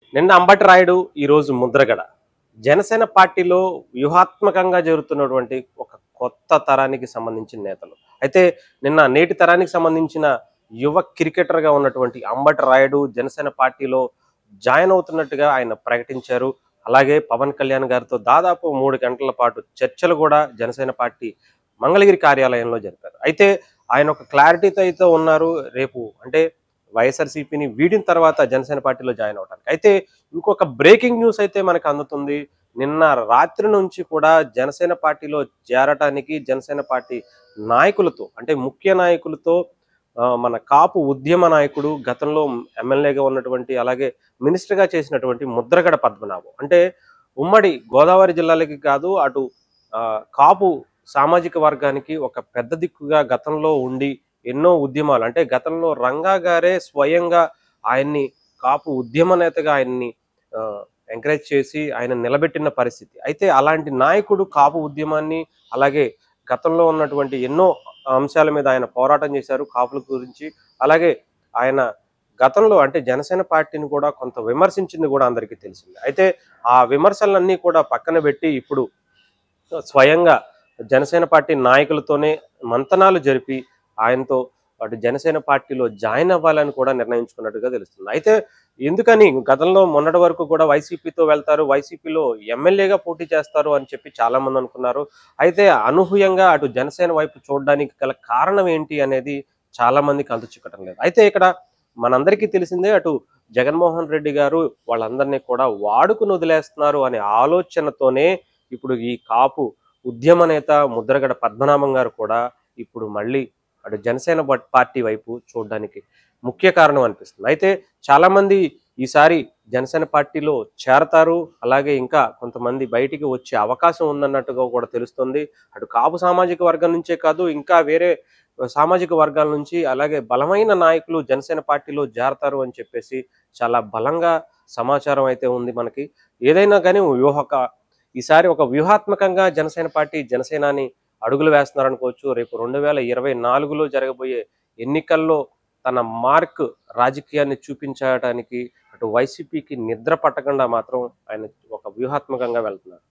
నిన్న అంబటి రాయుడు ఈరోజు ముద్రగడ జనసేన పార్టీలో వ్యూహాత్మకంగా జరుగుతున్నటువంటి ఒక కొత్త తరానికి సంబంధించిన నేతలు అయితే నిన్న నేటి తరానికి సంబంధించిన యువ క్రికెటర్గా ఉన్నటువంటి అంబటి రాయుడు జనసేన పార్టీలో జాయిన్ అవుతున్నట్టుగా ఆయన ప్రకటించారు అలాగే పవన్ కళ్యాణ్ గారితో దాదాపు మూడు గంటల పాటు చర్చలు కూడా జనసేన పార్టీ మంగళగిరి కార్యాలయంలో జరిపారు అయితే ఆయన ఒక క్లారిటీతో అయితే ఉన్నారు రేపు అంటే వైఎస్ఆర్సీపీని వీడిన తర్వాత జనసేన పార్టీలో జాయిన్ అవడానికి అయితే ఇంకొక బ్రేకింగ్ న్యూస్ అయితే మనకు అందుతుంది నిన్న రాత్రి నుంచి కూడా జనసేన పార్టీలో చేరటానికి జనసేన పార్టీ నాయకులతో అంటే ముఖ్య నాయకులతో ఆ, మన కాపు ఉద్యమ నాయకుడు గతంలో ఎమ్మెల్యేగా ఉన్నటువంటి అలాగే మినిస్టర్గా చేసినటువంటి ముద్రగడ పద్మనాభం అంటే ఉమ్మడి గోదావరి జిల్లాలకి కాదు అటు ఆ, కాపు సామాజిక వర్గానికి ఒక పెద్ద దిక్కుగా గతంలో ఉండి ఎన్నో ఉద్యమాలు అంటే గతంలో రంగా గారే స్వయంగా ఆయన్ని కాపు ఉద్యమ నేతగా ఆయన్ని ఎంకరేజ్ చేసి ఆయన నిలబెట్టిన పరిస్థితి అయితే అలాంటి నాయకుడు కాపు ఉద్యమాన్ని అలాగే గతంలో ఉన్నటువంటి ఎన్నో అంశాల మీద ఆయన పోరాటం చేశారు కాపుల గురించి అలాగే ఆయన గతంలో అంటే జనసేన పార్టీని కూడా కొంత విమర్శించింది కూడా అందరికీ తెలిసింది అయితే ఆ విమర్శలన్నీ కూడా పక్కన పెట్టి ఇప్పుడు స్వయంగా జనసేన పార్టీ నాయకులతోనే మంతనాలు జరిపి ఆయనతో అటు జనసేన పార్టీలో జాయిన్ అవ్వాలని కూడా నిర్ణయించుకున్నట్టుగా తెలుస్తుంది అయితే ఎందుకని గతంలో మొన్నటి వరకు కూడా వైసీపీతో వెళ్తారు వైసీపీలో ఎమ్మెల్యేగా పోటీ చేస్తారు అని చెప్పి చాలా మంది అనుకున్నారు అయితే అనూహ్యంగా అటు జనసేన వైపు చూడడానికి గల కారణం ఏంటి అనేది చాలా మందికి అంతు చిక్కటం లేదు అయితే ఇక్కడ మనందరికీ తెలిసిందే అటు జగన్మోహన్ రెడ్డి గారు వాళ్ళందరినీ కూడా వాడుకుని వదిలేస్తున్నారు అనే ఆలోచనతోనే ఇప్పుడు ఈ కాపు ఉద్యమ నేత ముద్రగడ పద్మనాభం గారు కూడా ఇప్పుడు మళ్ళీ అటు జనసేన పా- పార్టీ వైపు చూడడానికి ముఖ్య కారణం అనిపిస్తుంది అయితే చాలా మంది ఈసారి జనసేన పార్టీలో చేరతారు అలాగే ఇంకా కొంతమంది బయటికి వచ్చే అవకాశం ఉందన్నట్టుగా కూడా తెలుస్తుంది అటు కాపు సామాజిక వర్గం నుంచే కాదు ఇంకా వేరే సామాజిక వర్గాల నుంచి అలాగే బలమైన నాయకులు జనసేన పార్టీలో చేరతారు అని చెప్పేసి చాలా బలంగా సమాచారం అయితే ఉంది మనకి ఏదైనా కానీ వ్యూహక ఈసారి ఒక వ్యూహాత్మకంగా జనసేన పార్టీ జనసేనాని అడుగులు వేస్తున్నారనుకోవచ్చు రేపు రెండు వేల ఇరవై నాలుగులో జరగబోయే ఎన్నికల్లో తన మార్క్ రాజకీయాన్ని చూపించడానికి అటు వైసీపీకి నిద్ర పట్టకుండా మాత్రం ఆయన ఒక వ్యూహాత్మకంగా వెళ్తున్నారు